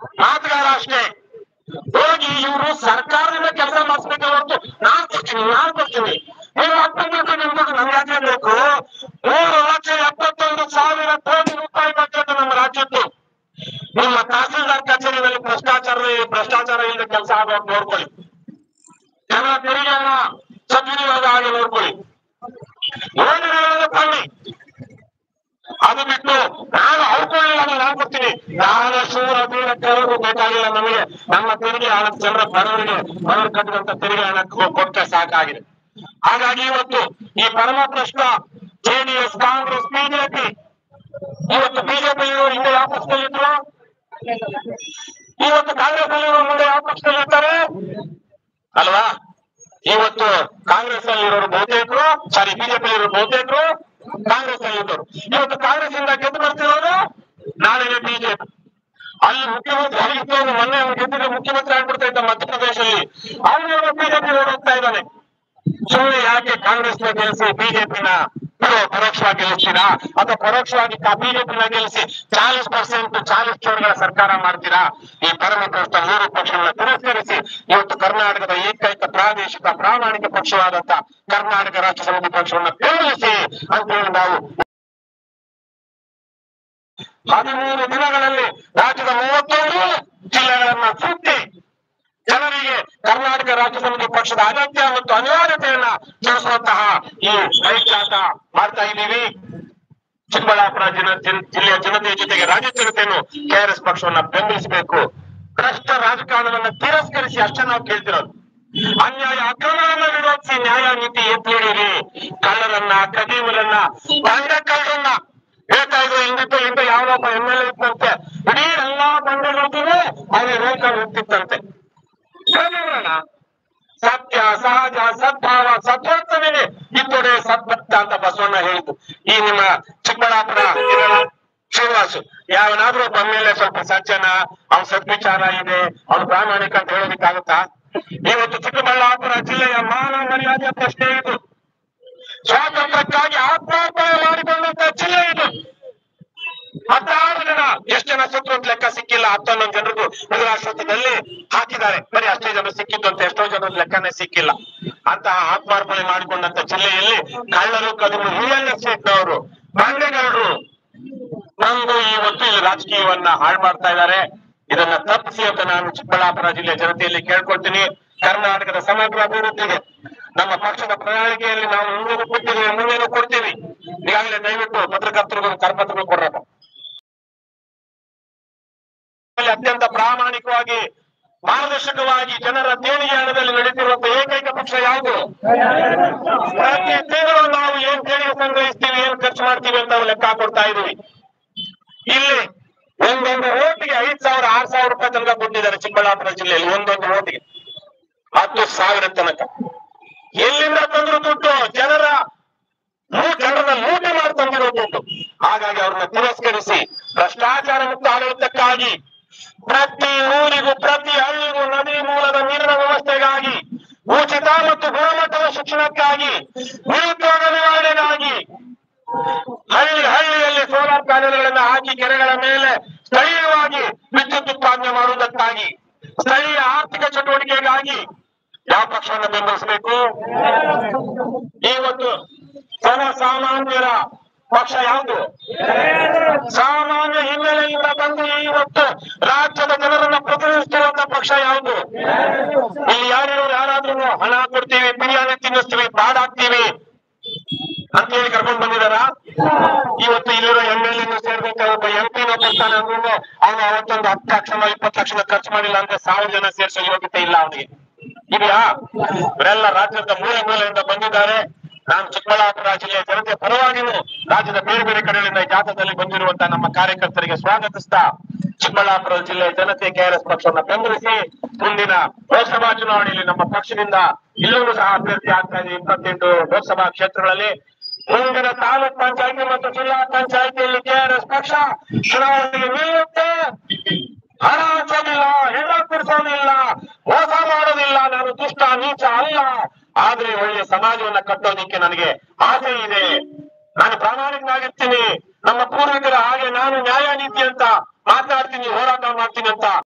ಮಾತುಗಾರ ಅಷ್ಟೇ ಹೋಗಿ ಇವರು ಸರ್ಕಾರದಿಂದ ಕೆಲಸ ಮಾಡಿಸ್ಬೇಕು ಹೊರತು ನಾನ್ ಕೊಡ್ತೀನಿ ನಾನ್ ಕೊಡ್ತೀನಿ ನೀವು ಹತ್ತೊಂಬತ್ತು ನಿಮ್ಗೆ ನಮ್ ಯಾಕೆ ಬೇಕು ಮೂರು ಲಕ್ಷ ಎಪ್ಪತ್ತೊಂದು ಸಾವಿರ ಕೋಟಿ ರೂಪಾಯಿ ಬಜೆಟ್ ನಮ್ಮ ರಾಜ್ಯದ್ದು ನಿಮ್ಮ ತಹಸೀಲ್ದಾರ್ ಕಚೇರಿಯಲ್ಲಿ ಭ್ರಷ್ಟಾಚಾರ ಭ್ರಷ್ಟಾಚಾರ ಇಲ್ಲದೆ ಕೆಲಸ ಆಗೋದು ನೋಡ್ಕೊಳ್ಳಿ ಜನರ ತೆರಿಗೆಯನ್ನ ಸದ್ವಿನಿಯೋಗ ಆಗಿ ನೋಡ್ಕೊಳ್ಳಿ ಯೋಜನೆಗಳನ್ನು ತನ್ನಿ ಅದು ಬಿಟ್ಟು ನಾನು ಅವ್ಕೊಳ್ಳಿಲ್ಲ ಅಂದ್ರೆ ನಾನು ಕೊಡ್ತೀನಿ ನಾನು ಶೂರ ಬೀರ ಕರೋಡು ಬೇಕಾಗಿಲ್ಲ ನಮಗೆ ನಮ್ಮ ತೆರಿಗೆ ಹಣ ಜನರ ಬಡವರಿಗೆ ಬಡವರು ಕಟ್ಟಿದಂತ ತೆರಿಗೆ ಹಣ ಕೊ- ಕೊಟ್ಟರೆ ಸಾಕಾಗಿದೆ ಹಾಗಾಗಿ ಇವತ್ತು ಈ ಪರಮ ಪ್ರಶ್ನ ಜೆಡಿಎಸ್ ಕಾಂಗ್ರೆಸ್ ಬಿಜೆಪಿ ಇವತ್ತು ಬಿಜೆಪಿ ಇರೋರು ಹಿಂದೆ ಯಾವ ಪಕ್ಷದಲ್ಲಿದ್ರು ಇವತ್ತು ಕಾಂಗ್ರೆಸ್ ಅಲ್ಲಿ ಮುಂದೆ ಯಾವ ಪಕ್ಷದಲ್ಲಿರ್ತಾರೆ ಅಲ್ವಾ ಇವತ್ತು ಕಾಂಗ್ರೆಸ್ ಅಲ್ಲಿ ಇರೋರು ಬಹುತೇಕರು ಸಾರಿ ಬಿಜೆಪಿ ಇರೋರು ಬಹುತೇಕರು ಕಾಂಗ್ರೆಸ್ ಅಲ್ಲಿ ಇದ್ದವರು ಇವತ್ತು ಕಾಂಗ್ರೆಸ್ ಇಂದ ಗೆದ್ದು ಬರ್ತಿರೋರು ನಾಳೆ ಬಿಜೆಪಿ ಅಲ್ಲಿ ಮುಖ್ಯಮಂತ್ರಿ ಆಗಿದ್ದವರು ಮೊನ್ನೆ ಅವ್ರು ಗೆದ್ದಿದ್ರೆ ಮುಖ್ಯಮಂತ್ರಿ ಆಗ್ಬಿಡ್ತಾ ಇದ್ದ ಮಧ್ಯಪ್ರದೇಶದಲ್ಲಿ ಅವ್ರು ಬಿಜೆಪಿ ಹೋಗ್ತಾ ಇದ್ದಾನೆ ಸುಮ್ಮನೆ ಯಾಕೆ ಕಾಂಗ್ರೆಸ್ ನ ಗೆಲ್ಲಿಸಿ ಬಿಜೆಪಿನ ಪರೋಕ್ಷವಾಗಿ ಗೆಲ್ಲಿಸ್ತೀರಾ ಅಥವಾ ಪರೋಕ್ಷವಾಗಿ ಬಿಜೆಪಿನ ಗೆಲ್ಲಿಸಿ ಚಾಲಿಸ್ ಪರ್ಸೆಂಟ್ ಚಾಲಿಸ್ ಚೋರ್ಗಳ ಸರ್ಕಾರ ಮಾಡ್ತೀರಾ ಈ ಪರಮ ಕಷ್ಟ ಮೂರು ಪಕ್ಷಗಳನ್ನ ತಿರಸ್ಕರಿಸಿ ಇವತ್ತು ಕರ್ನಾಟಕದ ಏಕೈಕ ಪ್ರಾದೇಶಿಕ ಪ್ರಾಮಾಣಿಕ ಪಕ್ಷವಾದಂತ ಕರ್ನಾಟಕ ರಾಷ್ಟ್ರ ಸಮಿತಿ ಪಕ್ಷವನ್ನ ಬೆಂಬಲಿಸಿ ಅಂತ ಹೇಳಿ ನಾವು ಹದಿಮೂರು ದಿನಗಳಲ್ಲಿ ರಾಜ್ಯದ ಮೂವತ್ತೊಂದು ಜಿಲ್ಲೆಗಳನ್ನ ಸುತ್ತಿ ಜನರಿಗೆ ಕರ್ನಾಟಕ ರಾಜ್ಯ ಸಮಿತಿ ಪಕ್ಷದ ಅಗತ್ಯ ಮತ್ತು ಅನಿವಾರ್ಯತೆಯನ್ನ ತಿಳಿಸುವಂತಹ ಈ ಐಕ್ಯಾತ ಮಾಡ್ತಾ ಇದ್ದೀವಿ ಚಿಕ್ಕಬಳ್ಳಾಪುರ ಜನ ಜನ್- ಜಿಲ್ಲೆಯ ಜನತೆಯ ಜೊತೆಗೆ ರಾಜ್ಯ ಜನತೆಯನ್ನು ಕೆಆರ್ಎಸ್ ಪಕ್ಷವನ್ನ ಬೆಂಬಲಿಸಬೇಕು ಭ್ರಷ್ಟ ರಾಜಕಾರಣವನ್ನ ತಿರಸ್ಕರಿಸಿ ಅಷ್ಟೇ ನಾವು ಕೇಳ್ತಿರೋದು ಅನ್ಯಾಯ ಅಕ್ರಮವನ್ನ ವಿರೋಧಿಸಿ ನ್ಯಾಯ ನೀತಿ ಎತ್ತಿಡಿರಿ ಕಳ್ಳರನ್ನ ಕದೀಮರನ್ನ ಬಂಡ ಕಳ್ಳರನ್ನ ಹೇಳ್ತಾ ಇದ್ರು ಹಿಂದಿತ್ತು ಹಿಂದೆ ಯಾವೊಬ್ಬ ಎಂ ಎಲ್ ಎ ಇತ್ತಂತೆ ಇಡೀ ಎಲ್ಲಾ ಬಂಡೆಗಳಿಗೂ ಅವನು ರೋಕಲ್ಲಿ ಹೋಗ್ತಿತ್ತಂತೆ ಕದೀಮರನ್ನ ಸತ್ಯ ಸಹಜ ಸದ್ಭಾವ ಸದ್ವರ್ತನೆ ಇತ್ತೊಡೆ ಸದ್ಭಕ್ತ ಅಂತ ಬಸವಣ್ಣ ಹೇಳಿದ್ದು ಈ ನಿಮ್ಮ ಚಿಕ್ಕಬಳ್ಳಾಪುರ ಇರೋಣ ಶ್ರೀನಿವಾಸು ಯಾವನಾದ್ರೂ ಒಬ್ಬ ಮೇಲೆ ಸ್ವಲ್ಪ ಸಜ್ಜನ ಅವ್ನ ಸದ್ವಿಚಾರ ಇದೆ ಅವ್ನು ಪ್ರಾಮಾಣಿಕ ಅಂತ ಹೇಳೋದಕ್ಕಾಗುತ್ತಾ ಇವತ್ತು ಚಿಕ್ಕಬಳ್ಳಾಪುರ ಜಿಲ್ಲೆಯ ಮಾನ ಮರ್ಯಾದೆಯ ಪ್ರಶ್ನೆ ಇದು ಸ್ವಾತಂತ್ರ್ಯಕ್ಕಾಗಿ ಆತ್ಮಾರ್ಪಣೆ ಮಾಡಿಕೊಂಡಂತ ಜಿಲ್ಲೆ ಇದು ಹತ್ತಾರು ಜನ ಎಷ್ಟು ಜನ ಸತ್ರು ಅಂತ ಲೆಕ್ಕ ಸಿಕ್ಕಿಲ್ಲ ಹತ್ತೊಂದೊಂದು ಜನರಿಗೂ ಮೃಗರಾಶ್ವತ್ಥದಲ್ಲಿ ಹಾಕಿದ್ದಾರೆ ಬರೀ ಅಷ್ಟೇ ಜನ ಸಿಕ್ಕಿದ್ದು ಅಂತ ಎಷ್ಟೋ ಜನರ ಲೆಕ್ಕನೇ ಸಿಕ್ಕಿಲ್ಲ ಅಂತಹ ಆತ್ಮಾರ್ಪಣೆ ಮಾಡಿಕೊಂಡಂತ ಜಿಲ್ಲೆಯಲ್ಲಿ ಕಳ್ಳರು ಕದಿರು ರಿಯಲ್ ಎಸ್ಟೇಟ್ನವರು ಬಂಡೆಗೌಡರು ನಮ್ದು ಇವತ್ತು ಈ ರಾಜಕೀಯವನ್ನ ಹಾಳು ಮಾಡ್ತಾ ಇದ್ದಾರೆ ಇದನ್ನ ತಪ್ಪಿಸಿ ಅಂತ ನಾನು ಚಿಕ್ಕಬಳ್ಳಾಪುರ ಜಿಲ್ಲೆ ಜನತೆಯಲ್ಲಿ ಕೇಳ್ಕೊಳ್ತೀನಿ ಕರ್ನಾಟಕದ ಸಮಗ್ರ ಅಭಿವೃದ್ಧಿಗೆ ನಮ್ಮ ಪಕ್ಷದ ಪ್ರಣಾಳಿಕೆಯಲ್ಲಿ ನಾವು ಮುಂದೆ ಕೊಟ್ಟಿದ್ದೀವಿ ಮುಂದೇನು ಕೊಡ್ತೀವಿ ಈಗಾಗಲೇ ದಯವಿಟ್ಟು ಪತ್ರಕರ್ತರಿಗೂ ಕರಪತ್ರಗಳು ಕೊಡ್ರಪ್ಪ ಅಲ್ಲಿ ಅತ್ಯಂತ ಪ್ರಾಮಾಣಿಕವಾಗಿ ಪಾರದರ್ಶಕವಾಗಿ ಜನರ ದೇಣಿಗೆ ಹಣದಲ್ಲಿ ನಡೀತಿರುವಂತ ಏಕೈಕ ಪಕ್ಷ ಯಾವುದು ಪ್ರತಿ ತಿಂಗಳು ನಾವು ಏನ್ ದೇಣಿಗೆ ಸಂಗ್ರಹಿಸ್ತೀವಿ ಏನ್ ಖರ್ಚು ಮಾಡ್ತೀವಿ ಅಂತ ನಾವು ಲೆಕ್ಕ ಕೊಡ್ತಾ ಇದೀವಿ ಇಲ್ಲಿ ಒಂದೊಂದು ಓಟಿಗೆ ಐದ್ ಸಾವಿರ ಆರ್ ಸಾವಿರ ರೂಪಾಯಿ ತನಕ ಕೊಟ್ಟಿದ್ದಾರೆ ಚಿಕ್ಕಬಳ್ಳಾಪುರ ಜಿಲ್ಲೆಯಲ್ಲಿ ಒಂದೊಂದು ಓಟಿಗೆ ಹತ್ತು ಸಾವಿರ ತನಕ ಎಲ್ಲಿಂದ ತಂದ್ರು ದುಡ್ಡು ಜನರ ಲೂ- ಜನರನ್ನ ಲೂಟಿ ಮಾಡಿ ತಂದಿರೋ ದುಡ್ಡು ಹಾಗಾಗಿ ಅವ್ರನ್ನ ತಿರಸ್ಕರಿಸಿ ಭ್ರಷ್ಟಾಚಾರ ಮುಕ್ತ ಆಡಳಿತಕ್ಕಾಗಿ ಪ್ರತಿ ಊರಿಗೂ ಪ್ರತಿ ಹಳ್ಳಿಗೂ ನದಿ ಮೂಲದ ನೀರಿನ ವ್ಯವಸ್ಥೆಗಾಗಿ ಉಚಿತ ಮತ್ತು ಗುಣಮಟ್ಟದ ಶಿಕ್ಷಣಕ್ಕಾಗಿ ನಿರುದ್ಯೋಗ ನಿವಾರಣೆಗಾಗಿ ಹಳ್ಳಿ ಹಳ್ಳಿಯಲ್ಲಿ ಸೋಲಾರ್ ಪ್ಯಾನೆಲ್ಗಳನ್ನ ಹಾಕಿ ಕೆರೆಗಳ ಮೇಲೆ ಸ್ಥಳೀಯವಾಗಿ ವಿದ್ಯುತ್ ಉತ್ಪಾದನೆ ಮಾಡುವುದಕ್ಕಾಗಿ ಸ್ಥಳೀಯ ಆರ್ಥಿಕ ಚಟುವಟಿಕೆಗಾಗಿ ಯಾವ ಪಕ್ಷವನ್ನು ಬೆಂಬಲಿಸಬೇಕು ಇವತ್ತು ಜನ ಸಾಮಾನ್ಯರ ಪಕ್ಷ ಯಾವುದು ಸಾಮಾನ್ಯ ಹಿನ್ನೆಲೆಯಿಂದ ಬಂದು ಇವತ್ತು ರಾಜ್ಯದ ಜನರನ್ನ ಪ್ರತಿನಿಧಿಸುತ್ತಿರುವಂತ ಪಕ್ಷ ಯಾವುದು ಇಲ್ಲಿ ಯಾರು ಯಾರಾದ್ರೂ ಹಣ ಕೊಡ್ತೀವಿ ಬಿರಿಯಾನಿ ತಿನ್ನಿಸ್ತೀವಿ ಬಾಡಾಕ್ತೀವಿ ಅಂತ ಹೇಳಿ ಕರ್ಕೊಂಡ್ ಬಂದಿದಾರ ಇವತ್ತು ಇಲ್ಲಿರೋ ಎಂ ಎಲ್ ಎನ್ನು ಸೇರ್ಬೇಕಾದ್ರೆ ಒಬ್ಬ ಎಂ ಪಿನೋ ಬರ್ತಾನೆ ಅಂದ್ರೂ ಅವನು ಅವತ್ತೊಂದು ಹತ್ತು ಲಕ್ಷ ಇಪ್ಪತ್ತು ಲಕ್ಷ ಖರ್ಚು ಮಾಡಿಲ್ಲ ಅಂದ್ರೆ ಸಾವಿರ ಜನ ಸೇರ್ಸೋ ಯೋಗ್ಯತೆ ಇಲ್ಲ ಅವನಿಗೆ ಇದೆಯಾ ಇವರೆಲ್ಲ ರಾಜ್ಯದ ಮೂಲೆ ಮೂಲೆಯಿಂದ ಬಂದಿದ್ದಾರೆ ನಾನು ಚಿಕ್ಕಬಳ್ಳಾಪುರ ಜಿಲ್ಲೆಯ ಜನತೆ ಪರವಾಗಿನೂ ರಾಜ್ಯದ ಬೇರೆ ಬೇರೆ ಕಡೆಗಳಿಂದ ಈ ಜಾಥಾದಲ್ಲಿ ಬಂದಿರುವಂತಹ ನಮ್ಮ ಕಾರ್ಯಕರ್ತರಿಗೆ ಸ್ವಾಗತಿಸ್ತಾ ಚಿಕ್ಕಬಳ್ಳಾಪುರ ಜಿಲ್ಲೆಯ ಜನತೆ ಕೆಆರ್ಎಸ್ ಪಕ್ಷವನ್ನ ಬೆಂಬಲಿಸಿ ಮುಂದಿನ ಲೋಕಸಭಾ ಚುನಾವಣೆಯಲ್ಲಿ ನಮ್ಮ ಪಕ್ಷದಿಂದ ಇಲ್ಲೂ ಸಹ ಅಭ್ಯರ್ಥಿ ಆಗ್ತಾ ಇದೆ ಇಪ್ಪತ್ತೆಂಟು ಲೋಕಸಭಾ ಕ್ಷೇತ್ರಗಳಲ್ಲಿ ಮುಂದಿನ ತಾಲೂಕ್ ಪಂಚಾಯತಿ ಮತ್ತು ಜಿಲ್ಲಾ ಪಂಚಾಯತಿಯಲ್ಲಿ ಕೆಆರ್ಎಸ್ ಪಕ್ಷ ಚುನಾವಣೆಗೆ ನಿಲ್ಲುತ್ತೆ ಹಣ ಹಂಚೋದಿಲ್ಲ ಹೆಣ ಕುಡಿಸೋದಿಲ್ಲ ಮೋಸ ಮಾಡೋದಿಲ್ಲ ನಾನು ದುಷ್ಟ ನೀಚ ಅಲ್ಲ ಆದ್ರೆ ಒಳ್ಳೆಯ ಸಮಾಜವನ್ನ ಕಟ್ಟೋದಿಕ್ಕೆ ನನಗೆ ಆಸೆ ಇದೆ ನಾನು ಪ್ರಾಮಾಣಿಕನಾಗಿರ್ತೀನಿ ನಮ್ಮ ಪೂರ್ವಿಕರ ಹಾಗೆ ನಾನು ನ್ಯಾಯ ನೀತಿ ಅಂತ ಮಾತಾಡ್ತೀನಿ ಹೋರಾಟ ಮಾಡ್ತೀನಿ ಅಂತ